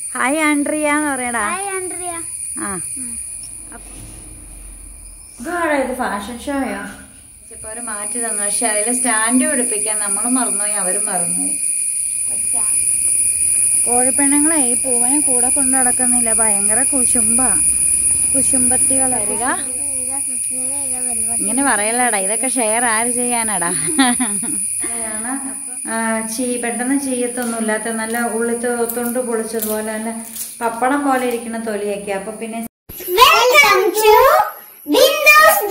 Hi Andrea എന്ന് പറയടാ hi Andrea ആ ഇതാടാ ഇത് ഫാഷൻ ഷോയോ ഇപ്പൊ അവര് മാറ്റി തന്നു പക്ഷെ അതില് സ്റ്റാൻഡ് പിടിപ്പിക്കാൻ നമ്മളും മറന്നുപോയി അവരും മറന്നുപോയി കോഴിപ്പെണ്ണുങ്ങളെ ഈ പൂവനെ കൂടെ കൊണ്ടു നടക്കുന്നില്ല ഭയങ്കര കുശുമ്പ കുശുമ്പത്തികൾ വരിക ഇങ്ങനെ പറയലടാ ഇതൊക്കെ ഷെയർ ആര് ചെയ്യാനാടാ ആണ്. ആ, ചീ പെട്ടെന്ന് ചീയത്തൊന്നും ഇല്ലാത്ത നല്ല ഉള്ളിത്ത് തൊണ്ട് പൊളിച്ചതുപോലെ നല്ല പപ്പടം പോലെ ഇരിക്കുന്ന തൊലിയൊക്കെ അപ്പൊ പിന്നെ welcome to windows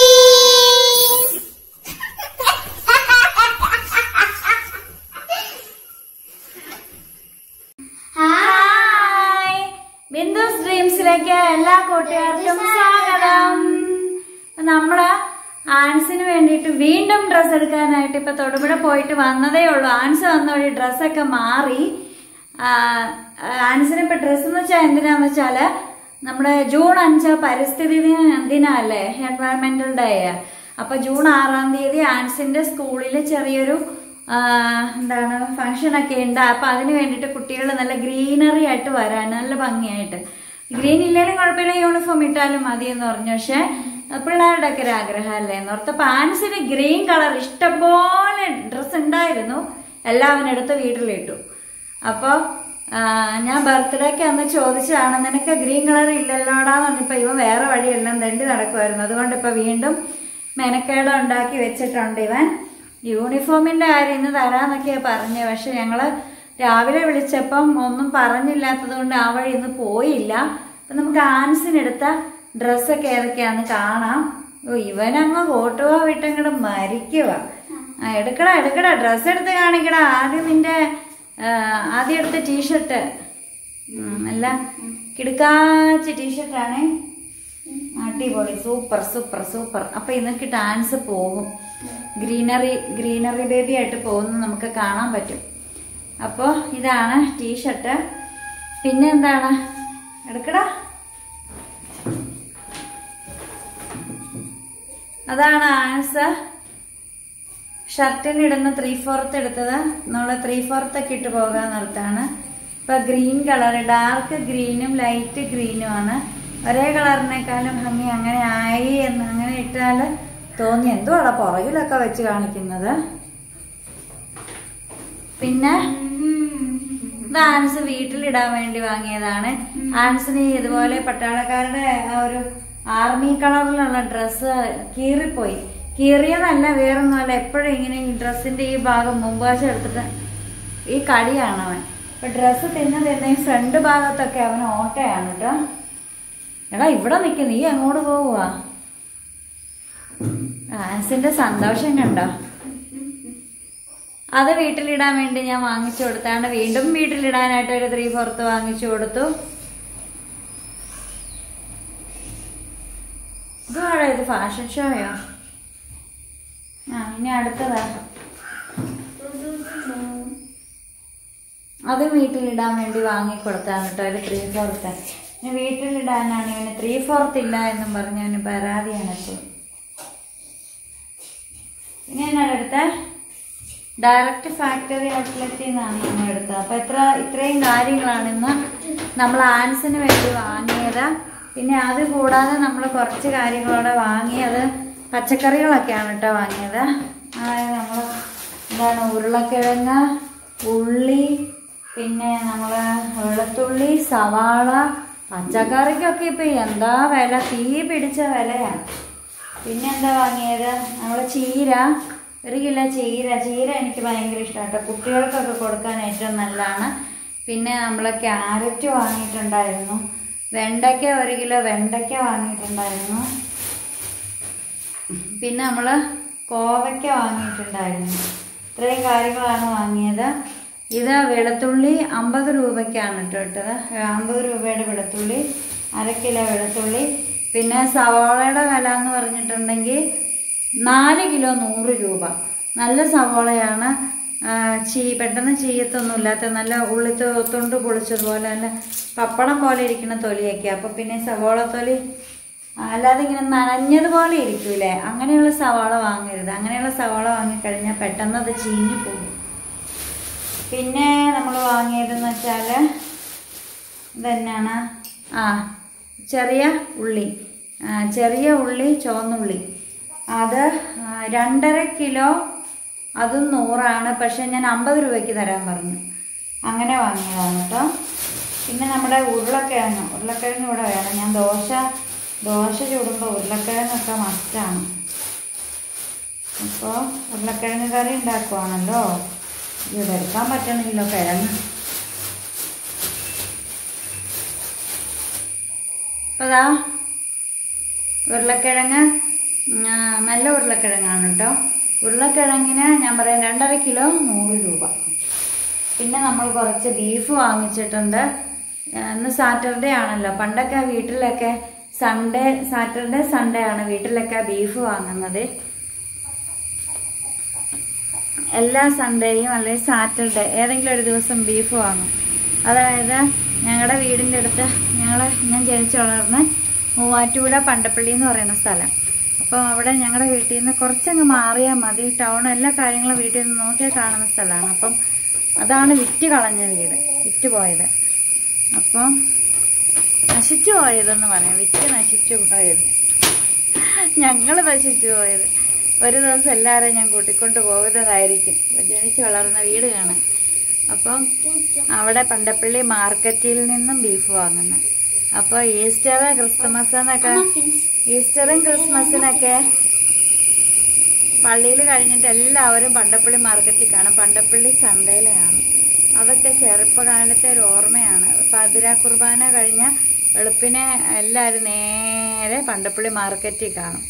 hi Bindu's ഡ്രീംസിലേക്ക് എല്ലാ കൂട്ടുകാർക്കും സ്വാഗതം നമ്മള് ആൻസിന് വേണ്ടിയിട്ട് വീണ്ടും ഡ്രസ്സ് എടുക്കാനായിട്ട് ഇപ്പൊ തൊടുപുഴ പോയിട്ട് വന്നതേ ഉള്ളൂ ആൻസ് വന്ന വഴി ഡ്രസ്സൊക്കെ മാറി ആ, ആൻസിന് ഇപ്പൊ ഡ്രസ്സ് എന്ന് വെച്ചാൽ എന്തിനാന്ന് വെച്ചാല് നമ്മുടെ ജൂൺ അഞ്ച് പരിസ്ഥിതി ദിന- ദിനമല്ലേ എൻവയറമെന്റൽ ഡേ അപ്പൊ ജൂൺ ആറാം തീയതി ആൻസിന്റെ സ്കൂളിൽ ചെറിയൊരു ആ, എന്താണ് ഫംഗ്ഷൻ ഒക്കെ ഉണ്ട് അപ്പൊ അതിന് വേണ്ടിയിട്ട് കുട്ടികൾ നല്ല ഗ്രീനറി ആയിട്ട് വരാൻ നല്ല ഭംഗിയായിട്ട് ഗ്രീൻ ഇല്ലേലും കുഴപ്പമില്ല യൂണിഫോം ഇട്ടാലും മതി എന്ന് പറഞ്ഞു പക്ഷെ പിള്ളേരുടെ ഒക്കെ ഒരു ആഗ്രഹമല്ലേ എന്ന് ഓർത്ത് പാൻസിന് ഗ്രീൻ കളർ ഇഷ്ടംപോലെ ഡ്രസ്സ് ഉണ്ടായിരുന്നു എല്ലാവരും എടുത്ത് വീട്ടിലിട്ടു അപ്പോൾ ഞാൻ ബർത്ത്ഡേക്ക് അന്ന് ചോദിച്ചതാണ് നിനക്ക് ഗ്രീൻ കളർ ഇല്ലല്ലോടാന്ന് പറഞ്ഞപ്പോൾ ഇവൻ വേറെ വഴിയെല്ലാം തെണ്ടി നടക്കുമായിരുന്നു അതുകൊണ്ട് ഇപ്പൊ വീണ്ടും മെനക്കേട് ഉണ്ടാക്കി വെച്ചിട്ടുണ്ട് ഇവൻ യൂണിഫോമിന്റെ കാര്യം ഇന്ന് തരാന്നൊക്കെയാ പറഞ്ഞത് പക്ഷെ ഞങ്ങള് രാവിലെ വിളിച്ചപ്പം ഒന്നും പറഞ്ഞില്ലാത്തത് കൊണ്ട് ആ വഴി ഇന്ന് പോയില്ല അപ്പൊ നമുക്ക് ആൻസിനെടുത്ത ഡ്രസ്സൊക്കെ ഏതൊക്കെയാന്ന് കാണാം ഓ ഇവനങ്ങ് കോട്ടുക വിട്ടങ്ങോട്ട് മരിക്കുക ആ എടുക്കടാ എടുക്കടാ ഡ്രസ്സ് എടുത്ത് കാണിക്കടാ ആദ്യം നിന്റെ ആ, ആദ്യം എടുത്ത ടീഷർട്ട് അല്ല കിടുക്കാച്ച ടീഷർട്ടാണേ അടിപൊളി സൂപ്പർ സൂപ്പർ സൂപ്പർ അപ്പൊ ഇന്നൊക്കെ ഡാൻസ് പോകും ഗ്രീനറി ഗ്രീനറി ബേബി ആയിട്ട് പോകുന്നത് നമുക്ക് കാണാൻ പറ്റും അപ്പോൾ ഇതാണ് ടീഷർട്ട് പിന്നെ എന്താണ് എടുക്കടാ അതാണ് ആൻസ് ഷർട്ടിന് ഇടുന്ന ത്രീ ഫോർത്ത് എടുത്തത് നമ്മൾ ത്രീ ഫോർത്ത് ഒക്കെ ഇട്ട് പോകാൻ നിർത്താണ് ഇപ്പൊ ഗ്രീൻ കളർ ഡാർക്ക് ഗ്രീനും ലൈറ്റ് ഗ്രീനും ആണ് ഒരേ കളറിനേക്കാളും ഭംഗി അങ്ങനെ ആയി എന്ന് അങ്ങനെ ഇട്ടാല് തോന്നി എന്തുവാടാ പുറകിലൊക്കെ വെച്ച് കാണിക്കുന്നത് പിന്നെ ഇത് ആൻസ് വീട്ടിലിടാൻ വേണ്ടി വാങ്ങിയതാണ് ആൻസിന് ഇതുപോലെ പട്ടാളക്കാരുടെ ആ ഒരു ആർമി കളറിലുള്ള ഡ്രസ്സ് കീറിപ്പോയി കീറിയതല്ല വേറൊന്നുമല്ല എപ്പോഴും ഇങ്ങനെ ഈ ഡ്രസ്സിന്റെ ഈ ഭാഗം മുമ്പാശം എടുത്തിട്ട് ഈ കടിയാണ് അവൻ അപ്പൊ ഡ്രസ്സ് തിന്ന് തിന്ന് ഈ ഫ്രണ്ട് ഭാഗത്തൊക്കെ അവൻ ഓട്ടയാണ് കേട്ടോ എടാ ഇവിടെ നിൽക്കുന്നു നീ അങ്ങോട്ട് പോവുക ആൻസിന്റെ സന്തോഷം കണ്ടോ അത് വീട്ടിലിടാൻ വേണ്ടി ഞാൻ വാങ്ങിച്ചു കൊടുത്താണ് വീണ്ടും വീട്ടിലിടാനായിട്ട് ഒരു ത്രീ ഫോർത്ത് വാങ്ങിച്ചു കൊടുത്തു ഇതാണോ ഇത് ഫാഷൻ ഷോയോ ആ ഇനി അടുത്തതാ അത് വീട്ടിലിടാൻ വേണ്ടി വാങ്ങിക്കൊടുത്താണ് കേട്ടോ ഒരു ത്രീ ഫോർത്ത് ഇനി വീട്ടിലിടാനാണ് ഇവന് ത്രീ ഫോർത്ത് ഇല്ല എന്നും പറഞ്ഞ് അവന് പരാതിയാണ് ഇപ്പോൾ പിന്നെ എന്നാണ് എടുത്തേ ഡയറക്റ്റ് ഫാക്ടറി ഔട്ട്ലെറ്റിൽ നിന്നാണ് നമ്മൾ എടുത്തത് അപ്പൊ എത്ര ഇത്രയും കാര്യങ്ങളാണ് ഇന്ന് നമ്മൾ ആൻസിന് വേണ്ടി വാങ്ങിയത് പിന്നെ അത് കൂടാതെ നമ്മൾ കുറച്ച് കാര്യങ്ങളോടെ വാങ്ങിയത് പച്ചക്കറികളൊക്കെയാണ് കേട്ടോ വാങ്ങിയത് അതായത് നമ്മൾ എന്താണ് ഉരുളക്കിഴങ്ങ് ഉള്ളി പിന്നെ നമ്മൾ വെളുത്തുള്ളി സവാള പച്ചക്കറിക്കൊക്കെ ഇപ്പൊ എന്താ വില തീ പിടിച്ച വിലയാണ് പിന്നെ എന്താ വാങ്ങിയത് നമ്മള് ചീര ഒരു കിലോ ചീര ചീര എനിക്ക് ഭയങ്കര ഇഷ്ടമാണ് കുട്ടികൾക്കൊക്കെ കൊടുക്കാൻ ഏറ്റവും നല്ലതാണ് പിന്നെ നമ്മൾ ക്യാരറ്റ് വാങ്ങിയിട്ടുണ്ടായിരുന്നു വെണ്ടയ്ക്ക ഒരു കിലോ വെണ്ടയ്ക്ക വാങ്ങിയിട്ടുണ്ടായിരുന്നു പിന്നെ നമ്മൾ കോവയ്ക്ക വാങ്ങിയിട്ടുണ്ടായിരുന്നു ഇത്രയും കാര്യങ്ങളാണ് വാങ്ങിയത് ഇത് വെളുത്തുള്ളി അമ്പത് രൂപയ്ക്കാണ് കേട്ടോ ഇട്ടത് അമ്പത് രൂപയുടെ വെളുത്തുള്ളി അര കിലോ വെളുത്തുള്ളി പിന്നെ സവാളയുടെ വില എന്ന് പറഞ്ഞിട്ടുണ്ടെങ്കിൽ നാല് കിലോ നൂറ് രൂപ നല്ല സവാളയാണ് ആ, ചീ പെട്ടെന്ന് ചീയത്തൊന്നും ഇല്ലാത്ത നല്ല ഉള്ളി തൊ- തൊണ്ട് പൊളിച്ചതുപോലെ നല്ല പപ്പടം പോലെ ഇരിക്കുന്ന തൊലിയൊക്കെ അപ്പൊ പിന്നെ സവാള തൊലി അല്ലാതെ ഇങ്ങനെ നനഞ്ഞതുപോലെ ഇരിക്കൂലേ അങ്ങനെയുള്ള സവാള വാങ്ങരുത് അങ്ങനെയുള്ള സവാള വാങ്ങിക്കഴിഞ്ഞാൽ പെട്ടെന്ന് അത് ചീഞ്ഞു പോകും പിന്നെ നമ്മൾ വാങ്ങിയതെന്ന് വെച്ചാൽ ഇതന്നെയാണ് ആ ചെറിയ ഉള്ളി ആ, ചെറിയ ഉള്ളി ചുവന്നുള്ളി അത് ആ, രണ്ടര കിലോ അതും നൂറാണ് പക്ഷെ ഞാൻ അമ്പത് രൂപയ്ക്ക് തരാൻ പറഞ്ഞു അങ്ങനെ വാങ്ങിയതാണ് കേട്ടോ പിന്നെ നമ്മുടെ ഉരുളക്കിഴങ്ങ് ഉരുളക്കിഴങ്ങ് ഇവിടെ വേണം ഞാൻ ദോശ ദോശ ചൂടുമ്പോൾ ഉരുളക്കിഴങ്ങൊക്കെ മസ്റ്റാണ് അപ്പോൾ ഉരുളക്കിഴങ്ങ് കറി ഉണ്ടാക്കുവാണല്ലോ ഇവിടെ എടുക്കാൻ പറ്റണില്ലല്ലോ കിഴങ്ങ് അപ്പോൾ അതാ ഉരുളക്കിഴങ്ങ് ഉം, ആ, നല്ല ഉരുളക്കിഴങ്ങാണ് കേട്ടോ ഉരുളക്കിഴങ്ങിന് ഞാൻ പറയാം രണ്ടര കിലോ നൂറ് രൂപ പിന്നെ നമ്മൾ കുറച്ച് ബീഫ് വാങ്ങിച്ചിട്ടുണ്ട് ആ, ഇന്ന് സാറ്റർഡേ ആണല്ലോ പണ്ടൊക്കെ വീട്ടിലൊക്കെ സൺഡേ സാറ്റർഡേ സൺഡേ ആണ് വീട്ടിലൊക്കെ ബീഫ് വാങ്ങുന്നത് എല്ലാ സൺഡേയും അല്ലെങ്കിൽ സാറ്റർഡേ ഏതെങ്കിലും ഒരു ദിവസം ബീഫ് വാങ്ങും അതായത് ഞങ്ങളുടെ വീടിൻ്റെ അടുത്ത് ഞങ്ങൾ ഞാൻ ജനിച്ചു വളർന്ന മൂവാറ്റുപുഴ പണ്ടപ്പള്ളി എന്ന് പറയുന്ന സ്ഥലം അപ്പോൾ അവിടെ ഞങ്ങളുടെ വീട്ടിൽ നിന്ന് കുറച്ചങ്ങ് മാറിയാൽ മതി ടൗൺ എല്ലാ കാര്യങ്ങളും വീട്ടിൽ നിന്ന് നോക്കിയാൽ കാണുന്ന സ്ഥലമാണ് അപ്പം അതാണ് വിറ്റ് കളഞ്ഞ വീട് വിറ്റ് പോയത് അപ്പം നശിച്ചു പോയതെന്ന് പറയാം വിറ്റ് നശിച്ചു പോയത് ഞങ്ങൾ നശിച്ചു പോയത് ഒരു ദിവസം എല്ലാവരെയും ഞാൻ കൂട്ടിക്കൊണ്ട് പോകുന്നതായിരിക്കും ജനിച്ച് വളർന്ന വീട് കാണാൻ അപ്പം അവിടെ പണ്ടപ്പള്ളി മാർക്കറ്റിൽ നിന്നും ബീഫ് വാങ്ങുന്നു അപ്പോൾ ഈസ്റ്റർ ക്രിസ്മസ് എന്നൊക്കെ ഈസ്റ്ററും ക്രിസ്മസിനൊക്കെ പള്ളിയിൽ കഴിഞ്ഞിട്ട് എല്ലാവരും പണ്ടപ്പള്ളി മാർക്കറ്റിൽ കാണും പണ്ടപ്പള്ളി ചന്തയിൽ കാണും അതൊക്കെ ചെറുപ്പകാലത്തെ ഒരു ഓർമ്മയാണ് പതിര കുർബാന കഴിഞ്ഞ വെളുപ്പിനെ എല്ലാവരും നേരെ പണ്ടപ്പള്ളി മാർക്കറ്റിൽ കാണും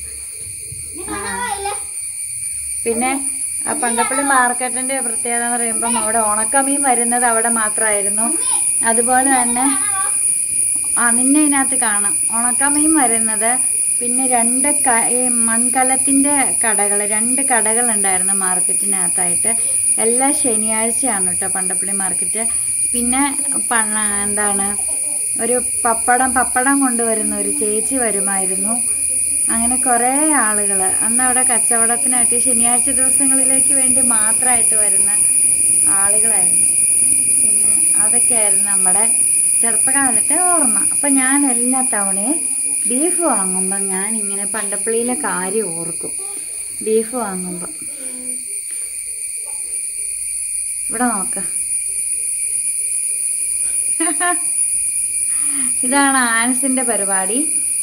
പിന്നെ ആ പണ്ടപ്പള്ളി മാർക്കറ്റിന്റെ പ്രത്യേകത എന്ന് പറയുമ്പം അവിടെ ഉണക്കമീൻ വരുന്നത് അവിടെ മാത്രമായിരുന്നു അതുപോലെ തന്നെ ആ നിന്നെ ഇതിനകത്ത് കാണാം ഉണക്കമീൻ വരുന്നത് പിന്നെ രണ്ട് ക- ഈ മൺകലത്തിന്റെ കടകൾ രണ്ട് കടകൾ ഉണ്ടായിരുന്നു മാർക്കറ്റിനകത്തായിട്ട് എല്ലാ ശനിയാഴ്ചയാണ് കേട്ടോ പണ്ടപ്പള്ളി മാർക്കറ്റ് പിന്നെ പണ എന്താണ് ഒരു പപ്പടം പപ്പടം കൊണ്ടുവരുന്ന ഒരു ചേച്ചി വരുമായിരുന്നു അങ്ങനെ കുറേ ആളുകൾ അന്ന് അവിടെ കച്ചവടത്തിനായിട്ട് ഈ ശനിയാഴ്ച ദിവസങ്ങളിലേക്ക് വേണ്ടി മാത്രമായിട്ട് വരുന്ന ആളുകളായിരുന്നു പിന്നെ അതൊക്കെയായിരുന്നു നമ്മുടെ ചെറുപ്പകാലത്തെ ഓർമ്മ അപ്പം ഞാൻ എല്ലാ തവണയും ബീഫ് വാങ്ങുമ്പോൾ ഞാൻ ഇങ്ങനെ പണ്ടപ്പള്ളിയിലെ കാര്യം ഓർക്കും ബീഫ് വാങ്ങുമ്പോൾ ഇവിടെ നോക്ക ഇതാണ് ആൻസിന്റെ പരിപാടി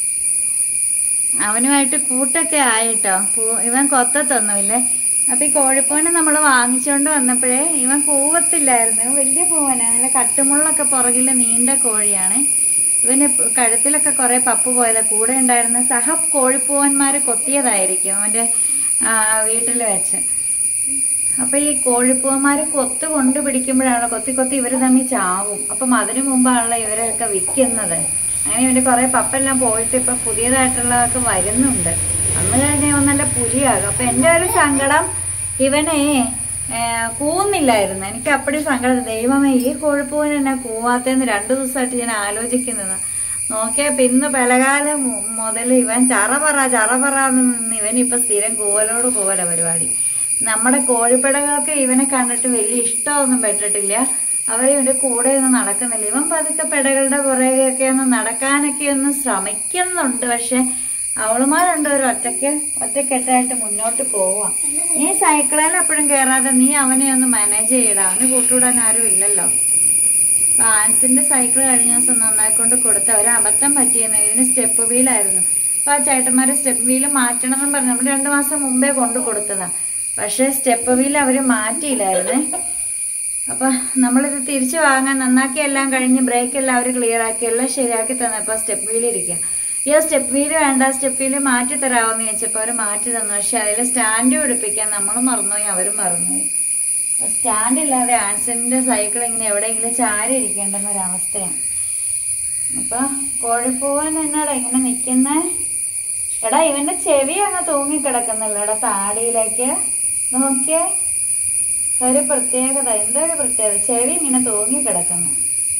അവനുമായിട്ട് കൂട്ടൊക്കെ ആയിട്ടോ പൂ- ഇവൻ കൊത്തത്തൊന്നുമില്ലേ അപ്പൊ ഈ കോഴിപ്പൂനെ നമ്മൾ വാങ്ങിച്ചുകൊണ്ട് വന്നപ്പോഴേ ഇവൻ കൂവത്തില്ലായിരുന്നു ഇവൻ വലിയ പൂവനാണ് നല്ല കട്ടുമുള്ളൊക്കെ പുറകില് നീണ്ട കോഴിയാണ് ഇവന് കഴുത്തിലൊക്കെ കുറെ പപ്പ് പോയതാ കൂടെ ഉണ്ടായിരുന്ന സഹ കോഴിപ്പൂവന്മാര് കൊത്തിയതായിരിക്കും അവന്റെ ആ, വീട്ടിൽ വെച്ച് അപ്പൊ ഈ കോഴിപ്പൂവന്മാര് കൊത്ത് കൊണ്ട് പിടിക്കുമ്പോഴാണല്ലോ കൊത്തി കൊത്തി ഇവര് തമ്മിൽ ചാവും അപ്പം അതിനു മുമ്പാണല്ലോ ഇവരൊക്കെ വിൽക്കുന്നത് അങ്ങനെ ഇവന്റെ കുറെ പപ്പെല്ലാം പോയിട്ട് ഇപ്പൊ പുതിയതായിട്ടുള്ളതൊക്കെ വരുന്നുണ്ട് അന്ന് കഴിഞ്ഞ ഇവൻ നല്ല പുലിയാകും അപ്പൊ എന്റെ ഒരു സങ്കടം ഇവനെ ഏ, കൂവുന്നില്ലായിരുന്നു എനിക്ക് അപ്പടി സങ്കടം ദൈവമേ ഈ കോഴിപ്പൂവൻ എന്നെ കൂവാത്തെന്ന് രണ്ടു ദിവസമായിട്ട് ഞാൻ ആലോചിക്കുന്നത് നോക്കിയപ്പോ ഇന്ന് ബലകാലം മുതൽ ഇവൻ ചറപറ ചറപറ നിന്ന് ഇവൻ ഇപ്പൊ സ്ഥിരം കൂവലോട് കൂവല പരിപാടി നമ്മുടെ കോഴിപ്പിടകൾക്ക് ഇവനെ കണ്ടിട്ട് വലിയ ഇഷ്ടമൊന്നും പെട്ടിട്ടില്ല അവർ ഇവന്റെ കൂടെ ഒന്നും നടക്കുന്നില്ല ഇവൻ പതുക്കെ പിടകളുടെ പുറകെയൊക്കെ ഒന്ന് നടക്കാനൊക്കെ ഒന്ന് ശ്രമിക്കുന്നുണ്ട് പക്ഷെ അവളുമാരുണ്ട് ഒരു ഒറ്റയ്ക്ക് ഒറ്റക്കെട്ടായിട്ട് മുന്നോട്ട് പോവാം നീ സൈക്കിളിൽ എപ്പോഴും കയറാതെ നീ അവനെ ഒന്ന് മാനേജ് ചെയ്യടാ അവന് കൂട്ടുവിടാൻ ആരും ഇല്ലല്ലോ അപ്പൊ ആൻസിന്റെ സൈക്കിൾ കഴിഞ്ഞ ദിവസം നന്നായിക്കൊണ്ട് കൊടുത്ത ഒരു അബദ്ധം പറ്റിയെന്ന് ഇതിന് സ്റ്റെപ്പ് വീലായിരുന്നു അപ്പൊ ആ ചേട്ടന്മാര് സ്റ്റെപ്പ് വീല് മാറ്റണം എന്ന് പറഞ്ഞു നമ്മൾ രണ്ടു മാസം മുമ്പേ കൊണ്ടു കൊടുത്തതാ പക്ഷെ സ്റ്റെപ്പ് വീൽ അവര് മാറ്റിയില്ലായിരുന്നേ അപ്പൊ നമ്മളിത് തിരിച്ചു വാങ്ങാൻ നന്നാക്കി എല്ലാം കഴിഞ്ഞ് ബ്രേക്ക് എല്ലാം അവർ ക്ലിയർ ആക്കി എല്ലാം ശരിയാക്കി തന്നപ്പോ സ്റ്റെപ്പ് വീൽ ഇരിക്കുക ഈ സ്റ്റെപ്പ് വീല് വേണ്ട സ്റ്റെപ്പ് വീല് മാറ്റി തരാമെന്ന് ചോദിച്ചപ്പോ അവര് മാറ്റി തന്നു പക്ഷെ അതിൽ സ്റ്റാൻഡ് പിടിപ്പിക്കാൻ നമ്മളും മറന്നുപോയി അവരും മറന്നുപോയി സ്റ്റാൻഡ് ഇല്ലാതെ ആൻസണിന്റെ സൈക്കിൾ ഇങ്ങനെ എവിടെയെങ്കിലും ചാരി ഇരിക്കേണ്ടുന്ന ഒരവസ്ഥയാണ് അപ്പൊ കോഴിപ്പൂവൻ എന്നാടാ ഇങ്ങനെ നിക്കുന്നേ എടാ ഇവന്റെ ചെവി അങ്ങ് തൂങ്ങിക്കിടക്കുന്നില്ല എടാ താടിയിലേക്ക് നോക്കിയേ ഒരു പ്രത്യേകത എന്തോ ഒരു പ്രത്യേകത ചെവി ഇങ്ങനെ തൂങ്ങിക്കിടക്കുന്നു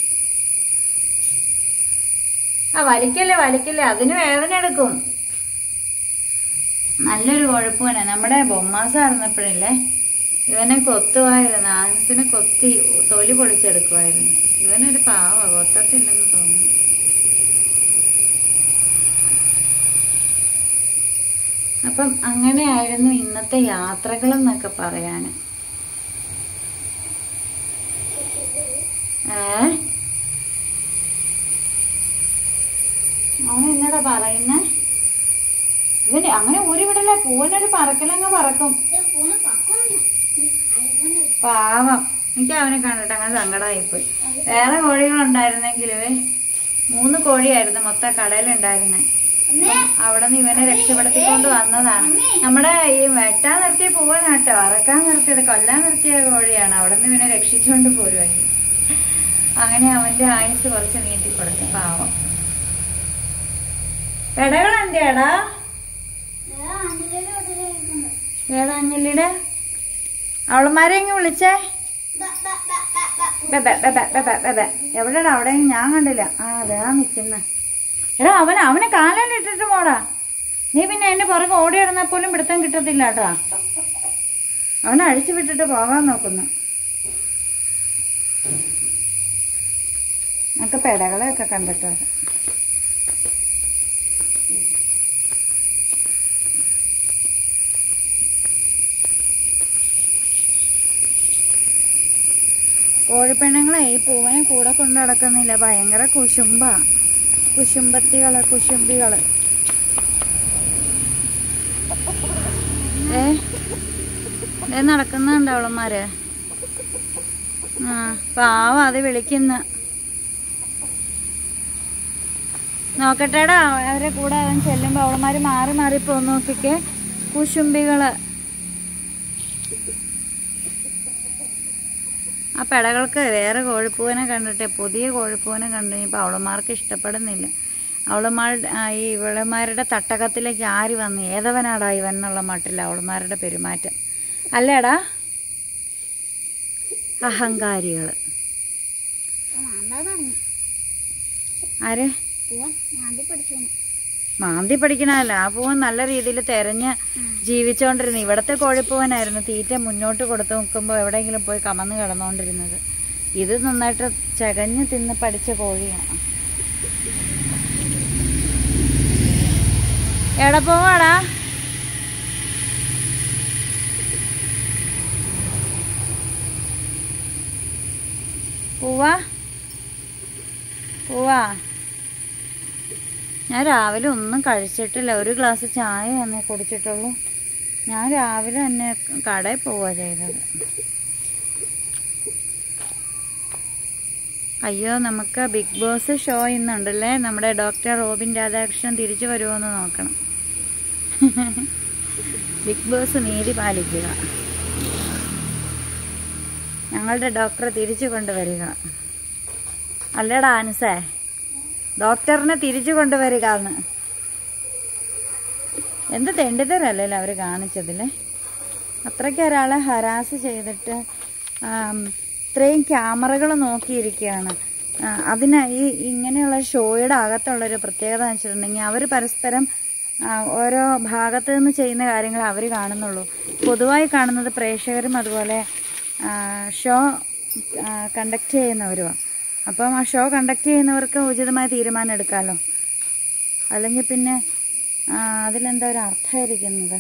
ആ വലിക്കല്ലേ വലിക്കല്ലേ അതിന് വേദന എടുക്കും നല്ലൊരു കുഴപ്പമാണ് നമ്മുടെ ബൊമ്മാസായിരുന്നപ്പോഴില്ലേ ഇവനെ കൊത്തുമായിരുന്നു ആൻസിനെ കൊത്തി തൊലി പൊളിച്ചെടുക്കുമായിരുന്നു ഇവനൊരു പാവ കൊത്തത്തില്ലെന്ന് തോന്നുന്നു അപ്പം അങ്ങനെയായിരുന്നു ഇന്നത്തെ യാത്രകൾ എന്നൊക്കെ പറയാന് ഏ അവൻ എന്നടാ പറയുന്നേ ഇവന് അങ്ങനെ ഊരി വിടല്ലേ പൂവനൊരു പറക്കലങ്ങ് പറക്കും പാവം എനിക്ക് അവനെ കണ്ടിട്ട് അങ്ങനെ സങ്കടമായിപ്പോയി വേറെ കോഴികളുണ്ടായിരുന്നെങ്കിലേ മൂന്ന് കോഴിയായിരുന്നു മൊത്തം കടയിലുണ്ടായിരുന്നേ അവിടെ നിന്ന് ഇവനെ രക്ഷപ്പെടുത്തിക്കൊണ്ട് വന്നതാണ് നമ്മുടെ ഈ വെട്ടാൻ നിർത്തിയ പൂവനാട്ടോ അറക്കാൻ നിർത്തിയത് കൊല്ലാൻ നിർത്തിയ കോഴിയാണ് അവിടെ നിന്ന് ഇവനെ രക്ഷിച്ചുകൊണ്ട് പോരുവായി അങ്ങനെ അവന്റെ ആയുസ് കുറച്ച് നീട്ടിക്കൊടുത്തു പാവം പെടകൾ എന്റെയാടാ ഏതാ അഞ്ഞലിയുടെ അവളമാരെ ഇങ്ങ് വിളിച്ചേ ബെ, ബെ, ബെ, ബെ, ബെ, ബെ, ബെ, ബെ. എവിടെടാ അവിടെ ഞാൻ കണ്ടില്ല ആ അതാ നിക്കുന്ന എടാ അവൻ അവനെ കാലയിൽ ഇട്ടിട്ട് പോടാ നീ പിന്നെ എന്റെ പുറകെ ഓടി ഇടുന്ന പോലും പിടുത്തം കിട്ടത്തില്ല കേട്ടാ അവനെ അഴിച്ചു വിട്ടിട്ട് പോകാൻ നോക്കുന്നു നമുക്ക് പെടകളെയൊക്കെ കണ്ടിട്ട് വരാം കോഴിപ്പെണ്ണുങ്ങളെ ഈ പൂവനെ കൂടെ കൊണ്ടു നടക്കുന്നില്ല ഭയങ്കര കുശുമ്പ കുശുമ്പത്തികള് കുശുംബികള് ഏ ഏ നടക്കുന്നുണ്ട് അവളന്മാര് ആ പാവം അത് വിളിക്കുന്ന നോക്കട്ടെടാ അവരെ കൂടെ അവൻ ചെല്ലുമ്പോ അവളന്മാര് മാറി മാറി പോ നോക്കിക്കേ കുശുംബികള് ആ പെടകൾക്ക് വേറെ കോഴിപ്പൂവനെ കണ്ടിട്ട് പുതിയ കോഴിപ്പൂവനെ കണ്ടു ഇപ്പൊ അവളമാർക്ക് ഇഷ്ടപ്പെടുന്നില്ല അവളമാർ ഈ ഇവളമാരുടെ തട്ടകത്തിലേക്ക് ആര് വന്ന് ഏതവനാടാ ഇവൻ എന്നുള്ള മട്ടില്ല അവളമാരുടെ പെരുമാറ്റം അല്ലേടാ അഹങ്കാരികള് ആര് മാന്തി പഠിക്കണമല്ല ആ പൂവൻ നല്ല രീതിയിൽ തെരഞ്ഞ് ജീവിച്ചോണ്ടിരുന്നു ഇവിടത്തെ കോഴിപ്പൂവനായിരുന്നു തീറ്റ മുന്നോട്ട് കൊടുത്തു നോക്കുമ്പോൾ എവിടെയെങ്കിലും പോയി കമന്ന് കിടന്നുകൊണ്ടിരുന്നത് ഇത് നന്നായിട്ട് ചകഞ്ഞ് തിന്ന് പഠിച്ച കോഴിയാണ് എവിടെ പോവാടാ പൂവാ പൂവാ ഞാൻ രാവിലെ ഒന്നും കഴിച്ചിട്ടില്ല ഒരു ഗ്ലാസ് ചായ തന്നെ കുടിച്ചിട്ടുള്ളൂ ഞാൻ രാവിലെ തന്നെ കടയിൽ പോവുക ചെയ്തത് അയ്യോ നമുക്ക് ബിഗ് ബോസ് ഷോ ഇന്നുണ്ടല്ലേ നമ്മുടെ ഡോക്ടർ റോബിൻ രാധാകൃഷ്ണൻ തിരിച്ചു വരുമോ എന്ന് നോക്കണം ബിഗ് ബോസ് നീതി പാലിക്കുക ഞങ്ങളുടെ ഡോക്ടറെ തിരിച്ചു കൊണ്ടുവരിക അല്ലേടാ ആൻസേ ഡോക്ടറിനെ തിരിച്ചു കൊണ്ടുവരിക എന്ന് എന്ത് തെണ്ടിത്തരല്ലേ അവർ കാണിച്ചതില്ലേ അത്രയ്ക്ക് ഒരാളെ ഹരാസ് ചെയ്തിട്ട് ആം, ഇത്രയും ക്യാമറകൾ നോക്കിയിരിക്കുകയാണ് ആ, അതിന് ഈ ഇങ്ങനെയുള്ള ഷോയുടെ അകത്തുള്ളൊരു പ്രത്യേകത എന്ന് വെച്ചിട്ടുണ്ടെങ്കിൽ അവർ പരസ്പരം ആ, ഓരോ ഭാഗത്ത് നിന്ന് ചെയ്യുന്ന കാര്യങ്ങൾ അവർ കാണുന്നുള്ളൂ പൊതുവായി കാണുന്നത് പ്രേക്ഷകരും അതുപോലെ ആ, ഷോ കണ്ടക്ട് ചെയ്യുന്നവരുമാണ് അപ്പം ആ ഷോ കണ്ടക്ട് ചെയ്യുന്നവർക്ക് ഉചിതമായ തീരുമാനം എടുക്കാമല്ലോ അല്ലെങ്കിൽ പിന്നെ ആ, അതിലെന്താ ഒരു അർത്ഥമായിരിക്കുന്നത്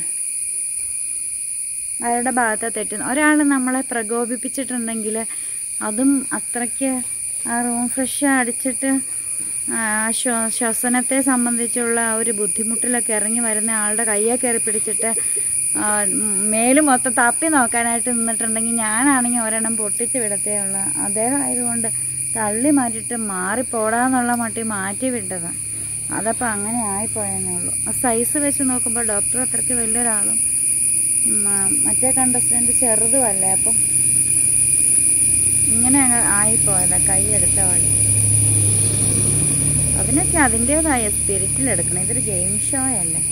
അയാളുടെ ഭാഗത്ത് തെറ്റുന്നു ഒരാൾ നമ്മളെ പ്രകോപിപ്പിച്ചിട്ടുണ്ടെങ്കിൽ അതും അത്രയ്ക്ക് ആ റൂം ഫ്രഷ് അടിച്ചിട്ട് ആ ശ്വ- ശ്വസനത്തെ സംബന്ധിച്ചുള്ള ആ ഒരു ബുദ്ധിമുട്ടിലൊക്കെ ഇറങ്ങി വരുന്ന ആളുടെ കയ്യെ കയറി പിടിച്ചിട്ട് ആ, ഉം, മേല് മൊത്തം തപ്പി നോക്കാനായിട്ട് നിന്നിട്ടുണ്ടെങ്കിൽ ഞാനാണെങ്കിൽ ഒരെണ്ണം പൊട്ടിച്ച് വിടത്തേ ഉള്ളൂ അദ്ദേഹം ആയതുകൊണ്ട് തള്ളി മാറ്റിയിട്ട് മാറിപ്പോടാന്നുള്ള മട്ടി മാറ്റി വിട്ടതാണ് അതപ്പോൾ അങ്ങനെ ആയിപ്പോയെന്നേ ഉള്ളൂ ആ സൈസ് വെച്ച് നോക്കുമ്പോൾ ഡോക്ടർ അത്രയ്ക്ക് വലിയൊരാളും ഉം, ആ, മറ്റേ കണ്ടസ്റ്റന്റ് ചെറുതുമല്ലേ അപ്പം ഇങ്ങനെ അങ്ങ് ആയിപ്പോയതാ കൈ എടുത്ത വഴി അതിനൊക്കെ അതിൻ്റെതായ സ്പിരിറ്റിൽ എടുക്കണം ഇതൊരു ഗെയിം ഷോ അല്ലേ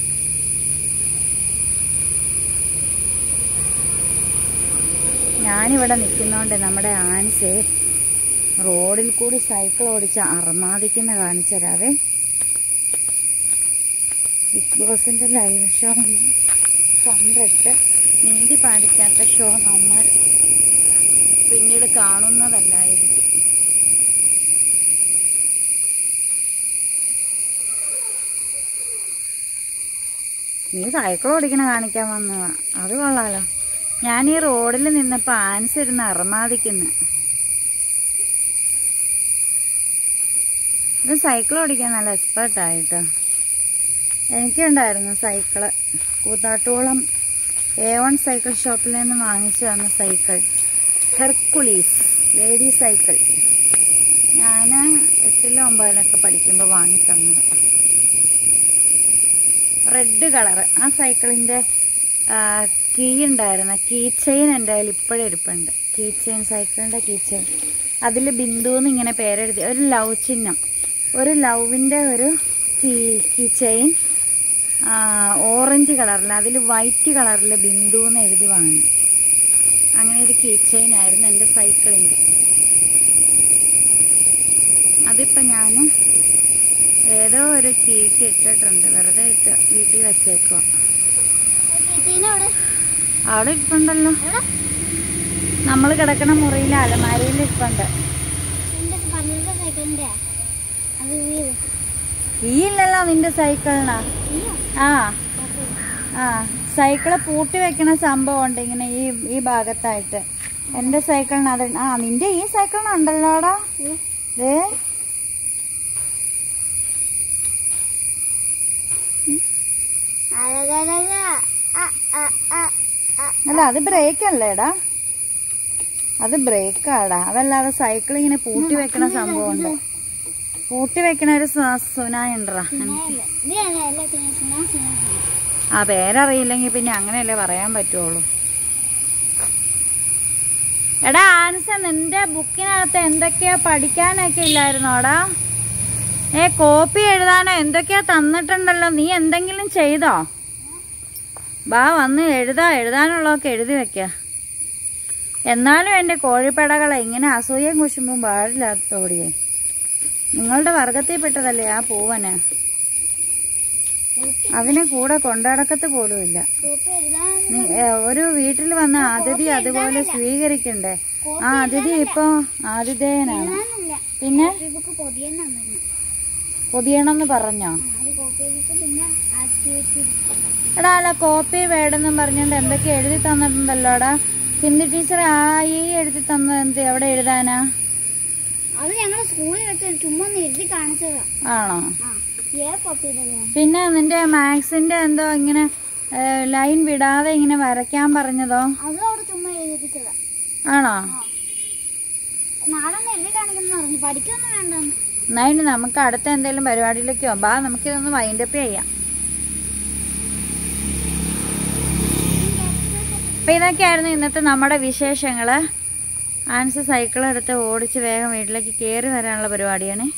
ഞാനിവിടെ നിൽക്കുന്നോണ്ട് നമ്മുടെ ആൻസേ റോഡിൽ കൂടി സൈക്കിൾ ഓടിച്ച് അർമാദിക്കുന്ന കാണിച്ചു തരാവേ ബിഗ് ബോസിന്റെ ലൈവ് ഷോ ഒന്നും കണ്ടിട്ട് നീതി പാലിക്കാത്ത ഷോ നമ്മൾ പിന്നീട് കാണുന്നതല്ലായിരിക്കും നീ സൈക്കിൾ ഓടിക്കണ കാണിക്കാൻ വന്നതാ അത് കൊള്ളാലോ ഞാൻ ഈ റോഡിൽ നിന്നപ്പോ ആൻസ് ഇരുന്ന് അറമാദിക്കുന്നു ഇത് സൈക്കിൾ ഓടിക്കാൻ നല്ല എക്സ്പേർട്ടായിട്ടോ എനിക്കുണ്ടായിരുന്നു സൈക്കിള് കൂത്താട്ടോളം എ വൺ സൈക്കിൾ ഷോപ്പിൽ നിന്ന് വാങ്ങിച്ചു തന്ന സൈക്കിൾ ഹെർക്കുലീസ് ലേഡി സൈക്കിൾ ഞാൻ എട്ടിലോ ഒമ്പതിലൊക്കെ പഠിക്കുമ്പോൾ വാങ്ങി തന്നത് റെഡ് കളറ് ആ സൈക്കിളിൻ്റെ കീ ഉണ്ടായിരുന്നു കീ ചെയിൻ എൻ്റെ കയ്യിൽ ഇപ്പോഴും ഇരിപ്പുണ്ട് കീ ചെയിൻ സൈക്കിളിൻ്റെ കീ ചെയിൻ അതിൽ ബിന്ദു എന്ന് ഇങ്ങനെ പേരെഴുതി ഒരു ലവ് ചിഹ്നം ഒരു ലവിൻ്റെ ഒരു കീ കീ ചെയിൻ ഓറഞ്ച് കളറിൽ അതിൽ വൈറ്റ് കളറിൽ ബിന്ദു എന്ന് എഴുതി വാങ്ങി അങ്ങനെ ഒരു കീ ചെയിൻ ആയിരുന്നു എൻ്റെ സൈക്കിളിൻ്റെ അതിപ്പോൾ ഞാൻ ഏതോ ഒരു കീക്ക് ഇട്ടിട്ടുണ്ട് വെറുതെ ഇട്ട് വീട്ടിൽ വെച്ചേക്കുക ടീച്ചറിനോട് അവിടെ ഇരിപ്പുണ്ടല്ലോ എവിടെ നമ്മൾ കിടക്കണ മുറിയിൽ അലമാരയിൽ ഇരിപ്പുണ്ട് എന്റെ പന്ത്രണ്ട് സൈക്കിളിന്റെ അത് വീട് ഈ ഇല്ലല്ലോ നിന്റെ സൈക്കിളിനാ ആ ആ സൈക്കിള് പൂട്ടി വെക്കണ സംഭവം ഉണ്ട് ഇങ്ങനെ ഈ ഈ ഭാഗത്തായിട്ട് എന്റെ സൈക്കിളിന് അത് ആ നിന്റെ ഈ സൈക്കിളിനുണ്ടല്ലോടാ ദേ അഴകഴക ആ ആ ആ ആ അല്ല അത് ബ്രേക്ക് അല്ലേടാ അത് ബ്രേക്കാടാ അതല്ലാതെ സൈക്കിൾ ഇങ്ങനെ പൂട്ടി വെക്കണ സംഭവം ഉണ്ട് പൂട്ടി വെക്കണ ഒരു സുനായുണ്ടറാ നീ അല്ലേ എല്ലാത്തിനും സ്നേഹം സ്നേഹം ആ പേരറിയില്ലെങ്കിൽ പിന്നെ അങ്ങനെയല്ലേ പറയാൻ പറ്റുള്ളൂ എടാ ആൻസ നിന്റെ ബുക്കിനകത്ത് എന്തൊക്കെയാ പഠിക്കാനൊക്കെ ഇല്ലായിരുന്നോടാ ഏ കോപ്പി എഴുതാനോ എന്തൊക്കെയാ തന്നിട്ടുണ്ടല്ലോ നീ എന്തെങ്കിലും ചെയ്തോ വാ വന്ന് എഴുതാ എഴുതാനുള്ളതൊക്കെ എഴുതി വെക്ക എന്നാലും എൻ്റെ കോഴിപ്പടകളെ ഇങ്ങനെ അസൂയം കുശുമ്പും പാടില്ലാത്തോടിയേ നിങ്ങളുടെ വർഗത്തിൽപ്പെട്ടതല്ലേ ആ പൂവന് അതിനെ കൂടെ കൊണ്ടടക്കത്ത് പോലും ഇല്ല കോപ്പി എഴുതാൻ നി- ഏ, ഒരു വീട്ടിൽ വന്ന അതിഥി അതുപോലെ സ്വീകരിക്കണ്ടേ ആ അതിഥി ഇപ്പൊ ആതിഥേയനാണ് എഴുതാനില്ല പിന്നെ കോപ്പി ബുക്ക് പൊതിയാൻ തന്നിരുന്നു പൊതിയണമെന്ന് പറഞ്ഞോ ആ, അത് കോപ്പി ബുക്ക് പിന്നെ ആക്ടിവിറ്റി എടാ അല്ല കോപ്പി വേണമെന്നും പറഞ്ഞോണ്ട് എന്തൊക്കെ എഴുതി തന്നിട്ടുണ്ടല്ലോടാ ഹിന്ദി ടീച്ചർ ആ ഈ എഴുതി തന്നത് എന്ത് എവിടെ എഴുതാനാ അത് ഞങ്ങൾ സ്കൂളിൽ വെച്ച് ചുമ്മാ ഒന്ന് എഴുതി കാണിച്ചതാ ആണോ ആ ഏ കോപ്പി ചെയ്തതാ പിന്നെ നിന്റെ മാത്സിന്റെ എന്തോ ഇങ്ങനെ ഏ, ലൈൻ വിടാതെ ഇങ്ങനെ വരയ്ക്കാൻ പറഞ്ഞതോ അതും അവിടെ ചുമ്മാ എഴുതിപ്പിച്ചതാ ആണോ നാളെ ഒന്ന് എഴുതി കാണിക്കുന്നു പറഞ്ഞു പഠിക്കൊന്നും വേണ്ടെന്ന് എന്നാ ഇനി നമുക്ക് അടുത്ത എന്തെങ്കിലും പരിപാടിയിലേക്ക് പോകാം ബാ നമുക്കിതൊന്ന് വൈൻഡപ്പ് ചെയ്യാം അപ്പൊ ഇതൊക്കെയായിരുന്നു ഇന്നത്തെ നമ്മുടെ വിശേഷങ്ങള് ആൻസ് സൈക്കിൾ എടുത്ത് ഓടിച്ച് വേഗം വീട്ടിലേക്ക് കയറി വരാനുള്ള പരിപാടിയാണ്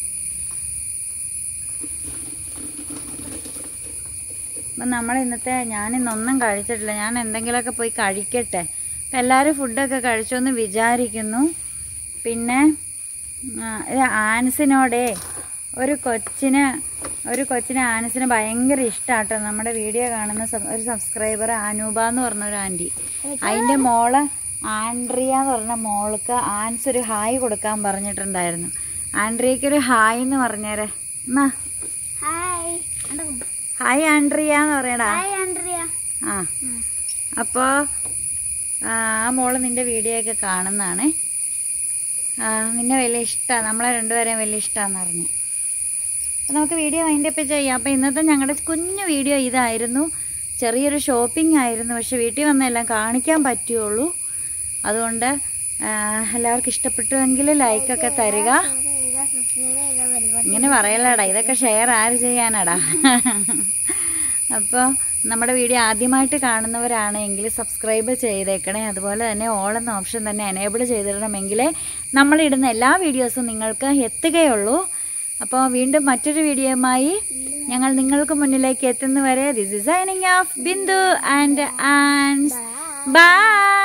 അപ്പം നമ്മൾ ഇന്നത്തെ ഞാൻ ഇന്നൊന്നും കഴിച്ചിട്ടില്ല ഞാൻ എന്തെങ്കിലുമൊക്കെ പോയി കഴിക്കട്ടെ അപ്പം എല്ലാവരും ഫുഡൊക്കെ കഴിച്ചു എന്ന് വിചാരിക്കുന്നു പിന്നെ ആ, ഇത് ആൻസിനോടെ ഒരു കൊച്ചിന് ഒരു കൊച്ചിന് ആൻസിന് ഭയങ്കര ഇഷ്ടാട്ടോ നമ്മുടെ വീഡിയോ കാണുന്ന സബ്- ഒരു സബ്സ്ക്രൈബർ അനൂപ എന്ന് പറഞ്ഞ ഒരു ആൻറ്റി അതിൻ്റെ മോള് ആൻഡ്രിയ എന്ന് പറഞ്ഞ മോൾക്ക് ആൻസ് ഒരു ഹായ് കൊടുക്കാൻ പറഞ്ഞിട്ടുണ്ടായിരുന്നു ആൻഡ്രിയക്ക് ഒരു ഹായ് എന്ന് പറഞ്ഞേരെ എന്നാ ഹായ് ഹായ് ആൻഡ്രിയ എന്ന് പറയടാ ഹായ് ആൻഡ്രിയ ആ അപ്പോൾ ആ മോള് നിന്റെ വീഡിയോ ഒക്കെ കാണുന്നതാണ് ആ, നിന്നെ വലിയ ഇഷ്ടമാണ് നമ്മളെ രണ്ടുപേരെയും വലിയ ഇഷ്ടമാണെന്ന് പറഞ്ഞു അപ്പോൾ നമുക്ക് വീഡിയോ വൈൻഡപ്പ് ചെയ്യാം അപ്പോൾ ഇന്നത്തെ ഞങ്ങളുടെ കുഞ്ഞു വീഡിയോ ഇതായിരുന്നു ചെറിയൊരു ഷോപ്പിംഗ് ആയിരുന്നു പക്ഷെ വീട്ടിൽ വന്നെല്ലാം കാണിക്കാൻ പറ്റുള്ളൂ അതുകൊണ്ട് ആ, എല്ലാവർക്കും ഇഷ്ടപ്പെട്ടുവെങ്കിൽ ലൈക്കൊക്കെ തരിക ഇങ്ങനെ പറയലടാ ഇതൊക്കെ ഷെയർ ആര് ചെയ്യാനാടാ അപ്പോൾ നമ്മുടെ വീഡിയോ ആദ്യമായിട്ട് കാണുന്നവരാണെങ്കിൽ സബ്സ്ക്രൈബ് ചെയ്തേക്കണേ അതുപോലെ തന്നെ ഓൾ എന്ന ഓപ്ഷൻ തന്നെ എനേബിൾ ചെയ്തിടണമെങ്കിലേ നമ്മളിടുന്ന എല്ലാ വീഡിയോസും നിങ്ങൾക്ക് എത്തുകയുള്ളൂ അപ്പോൾ വീണ്ടും മറ്റൊരു വീഡിയോയുമായി ഞങ്ങൾ നിങ്ങൾക്ക് മുന്നിലേക്ക് എത്തുന്നവരെ this is signing off Bindu and and by